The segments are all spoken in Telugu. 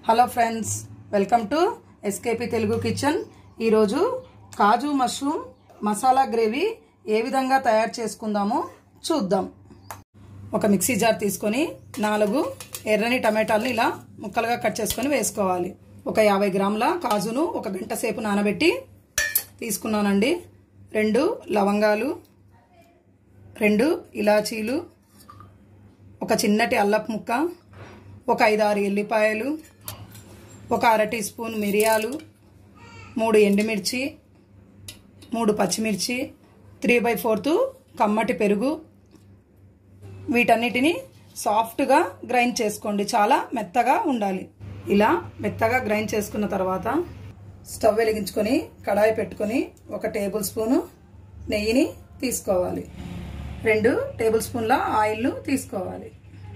hello friends welcome to SKP Telugu kitchen ఈరోజు కాజు మష్రూమ్ మసాలా గ్రేవీ ఏ విధంగా తయారు చేసుకుందామో చూద్దాం ఒక మిక్సీ జార్ తీసుకొని నాలుగు ఎర్రని టమాటాలను ఇలా ముక్కలుగా కట్ చేసుకొని వేసుకోవాలి ఒక యాభై గ్రాముల కాజును ఒక గంట సేపు నానబెట్టి తీసుకున్నానండి రెండు లవంగాలు రెండు ఇలాచీలు ఒక చిన్నటి అల్లపు ముక్క ఒక ఐదారు ఎల్లిపాయలు ఒక అర టీ స్పూన్ మిరియాలు మూడు ఎండుమిర్చి మూడు పచ్చిమిర్చి త్రీ బై ఫోర్త్ కమ్మటి పెరుగు వీటన్నిటిని సాఫ్ట్గా గ్రైండ్ చేసుకోండి చాలా మెత్తగా ఉండాలి ఇలా మెత్తగా గ్రైండ్ చేసుకున్న తర్వాత స్టవ్ వెలిగించుకొని కడాయి పెట్టుకొని ఒక టేబుల్ స్పూను నెయ్యిని తీసుకోవాలి రెండు టేబుల్ స్పూన్ల ఆయిల్ను తీసుకోవాలి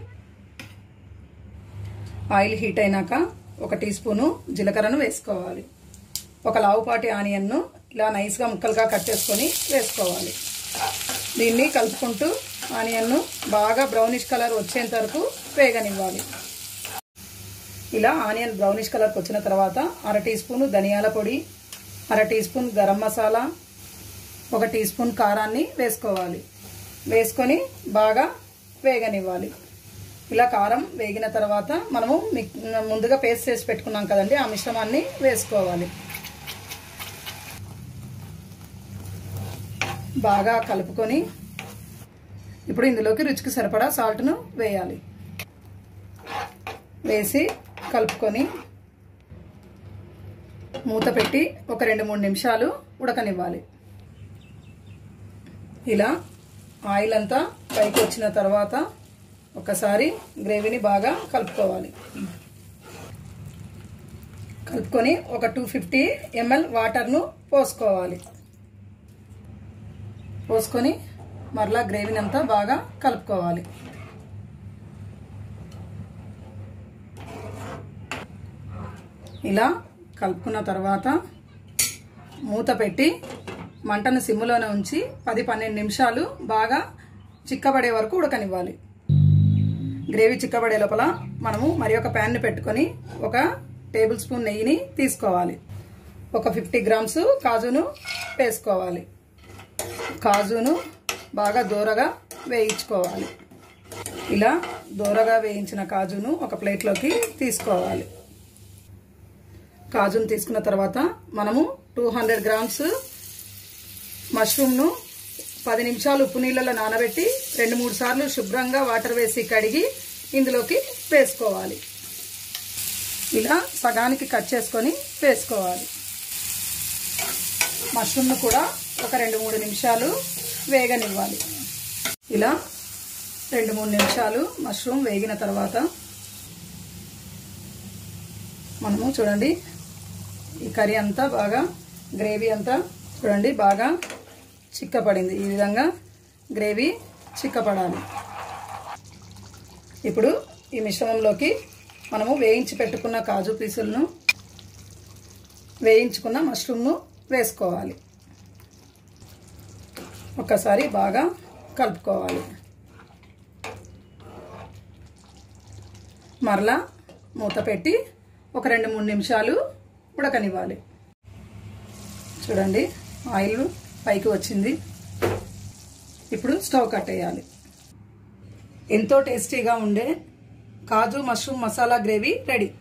ఆయిల్ హీట్ అయినాక ఒక టీ స్పూను జీలకర్రను వేసుకోవాలి ఒక లావుపాటి ఆనియన్ను ఇలా నైస్గా ముక్కలుగా కట్ చేసుకొని వేసుకోవాలి దీన్ని కలుపుకుంటూ ఆనియన్ను బాగా బ్రౌనిష్ కలర్ వచ్చేంత వరకు వేగనివ్వాలి ఇలా ఆనియన్ బ్రౌనిష్ కలర్కి వచ్చిన తర్వాత అర టీ స్పూను ధనియాల పొడి అర టీ స్పూన్ గరం మసాలా ఒక టీ స్పూన్ కారాన్ని వేసుకోవాలి వేసుకొని బాగా వేగనివ్వాలి ఇలా కారం వేగిన తర్వాత మనము ముందుగా పేస్ట్ చేసి పెట్టుకున్నాం కదండి ఆ మిశ్రమాన్ని వేసుకోవాలి బాగా కలుపుకొని ఇప్పుడు ఇందులోకి రుచికి సరిపడా సాల్ట్ను వేయాలి వేసి కలుపుకొని మూత పెట్టి ఒక రెండు మూడు నిమిషాలు ఉడకనివ్వాలి ఇలా ఆయిల్ అంతా పైకి వచ్చిన తర్వాత ఒకసారి గ్రేవీని బాగా కలుపుకోవాలి కలుపుకొని ఒక టూ ఫిఫ్టీ ఎంఎల్ వాటర్ను పోసుకోవాలి పోసుకొని మరలా గ్రేవీని అంతా బాగా కలుపుకోవాలి ఇలా కలుపుకున్న తర్వాత మూత పెట్టి మంటను సిమ్ములోనే ఉంచి పది పన్నెండు నిమిషాలు బాగా చిక్కబడే వరకు ఉడకనివ్వాలి గ్రేవీ చిక్కబడే లోపల మనము మరి ఒక ప్యాన్ని పెట్టుకొని ఒక టేబుల్ స్పూన్ నెయ్యిని తీసుకోవాలి ఒక ఫిఫ్టీ గ్రామ్స్ కాజును వేసుకోవాలి కాజును బాగా దూరగా వేయించుకోవాలి ఇలా దూరగా వేయించిన కాజును ఒక ప్లేట్లోకి తీసుకోవాలి కాజును తీసుకున్న తర్వాత మనము టూ హండ్రెడ్ గ్రామ్స్ మష్రూమ్ను పది నిమిషాలు ఉప్పు నీళ్ళలో నానబెట్టి రెండు మూడు సార్లు శుభ్రంగా వాటర్ వేసి కడిగి ఇందులోకి వేసుకోవాలి ఇలా సగానికి కట్ చేసుకొని వేసుకోవాలి మష్రూమ్ను కూడా ఒక రెండు మూడు నిమిషాలు వేగనివ్వాలి ఇలా రెండు మూడు నిమిషాలు మష్రూమ్ వేగిన తర్వాత మనము చూడండి ఈ కర్రీ అంతా బాగా గ్రేవీ అంతా చూడండి బాగా చిక్కపడింది ఈ విధంగా గ్రేవీ చిక్కపడాలి ఇప్పుడు ఈ మిశ్రమంలోకి మనము వేయించి పెట్టుకున్న కాజు పీసులను వేయించుకున్న మష్రూమ్ను వేసుకోవాలి ఒకసారి బాగా కలుపుకోవాలి మరలా మూత పెట్టి ఒక రెండు మూడు నిమిషాలు ఉడకనివ్వాలి చూడండి ఆయిల్ పైకి వచ్చింది ఇప్పుడు స్టవ్ కట్టేయాలి ఎంతో టేస్టీగా ఉండే kaju mushroom masala gravy ready